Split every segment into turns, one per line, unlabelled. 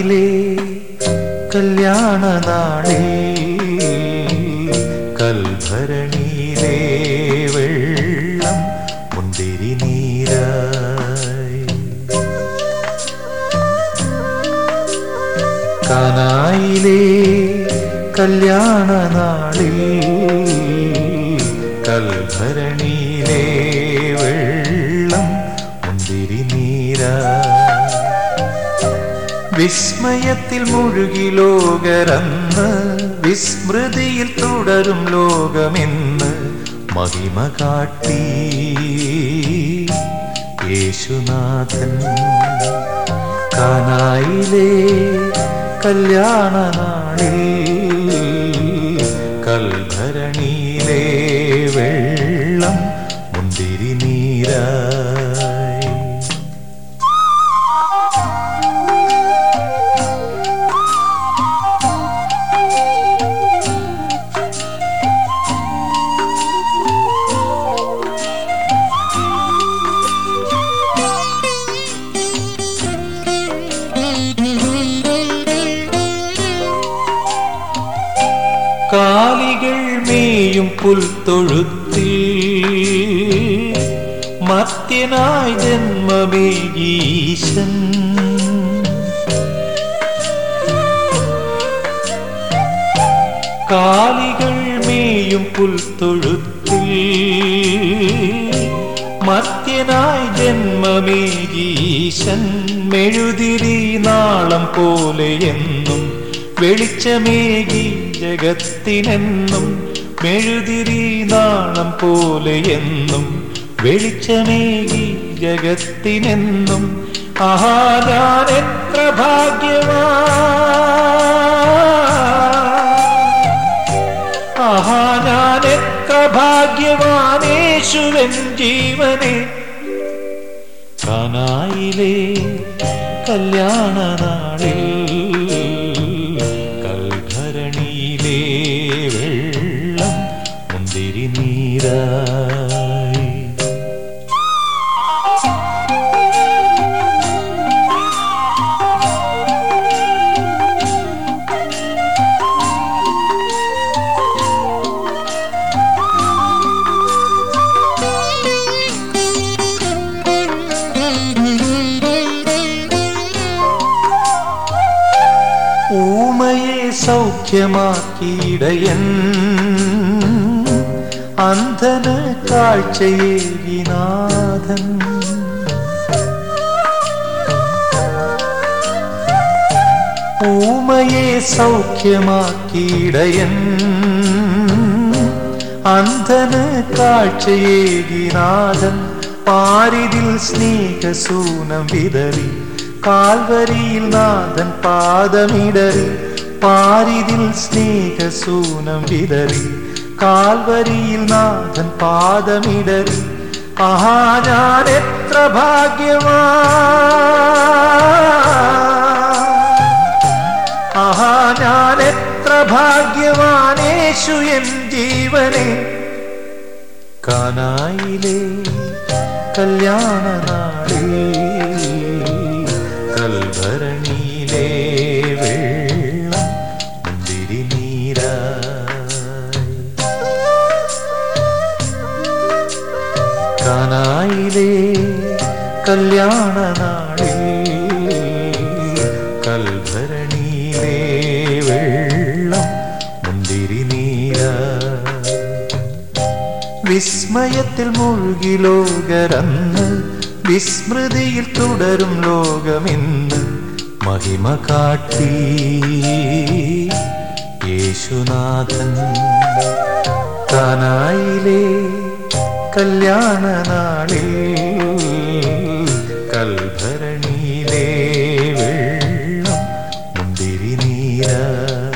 കാനായിലെ കല്യാണ നാളിൽ കൽഭരണിയിലെ വെള്ളം മുന്തിരി നീരായി കാനായിലെ കല്യാണ നാളിൽ കൽഭരണിയിലെ വെള്ളം മുന്തിരി നീരായി വിസ്മയത്തിൽ മുഴുകി ലോകരന്ന് വിസ്മൃതിയിൽ തുടരും ലോകമെന്ന് മഹിമ കാട്ടി യേശുനാഥൻ കാനായിലെ കല്യാണ നാളിൽ കൽഭരണിയിലെ വെള്ളം മുന്തിരി നീരായി കാലികൾ മേയും പുൽത്തൊഴുത്തിൽ മത്യനായി ജന്മമേകീശൻ കാലികൾ മേയും പുൽത്തൊഴുത്തിൽ മത്യനായി ജന്മമേകീശൻ മെഴുതിരി നാളം പോലെ എന്നും വെളിച്ചമേകി ജഗത്തിനെന്നും മെഴുതിരി നാളം പോലെ എന്നും വെളിച്ചമേകി ജഗത്തിനെന്നും ആഹാ ഞാൻ എത്ര ഭാഗ്യവാ ആഹാ ഞാൻ എത്ര ഭാഗ്യവാനേശുവൻ ജീവനെ കാനായിലെ കല്യാണ നാളിൽ കൽഭരണിയിലെ വെള്ളം മുന്തിരി നീരായി ഊമയെ സൗഖ്യമാക്കിയിടയൻ അന്ധന് കാഴ്ചയേകിനാഥൻ ഊമയെ സൗഖ്യമാക്കിയിടയൻ അന്ധന് കാഴ്ചയേകിനാഥൻ പാരിതിൽ സ്നേഹസൂനം വിതറി കാൽവരിയിൽ നാഥൻ പാദമിടറി പാരിതിൽ സ്നേഹസൂനം വിതറി കാൽവരിയിൽ നാഥൻ പാദമിടറി ആഹാ ഞാൻ എത്ര ഭാഗ്യവാ ആഹാ ഞാൻ എത്ര ഭാഗ്യവാനേശു എൻ ജീവനെ കാനായിലെ കല്യാണ നാളിൽ കൽഭരണിയിലെ വെള്ളം മുന്തിരി നീരായി കാനായിലെ കല്യാണ നാളിൽ കൽഭരണിയിലെ വെള്ളം മുന്തിരി നീരായി വിസ്മയത്തിൽ മുഴുകി ലോകരന്ന് വിസ്മൃതിയിൽ തുടരും ലോകമിന്ന് മഹിമ കാട്ടി യേശുനാഥൻ കാനായിലെ കല്യാണ നാളിൽ കൽഭരണിയിലെ വെള്ളം മുന്തിരി നീരായി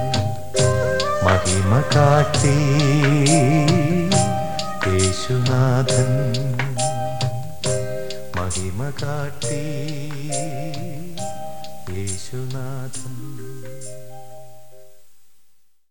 മഹിമ കാട്ടി യേശുനാഥൻ മഹിമ കാട്ടി യേശുനാഥൻ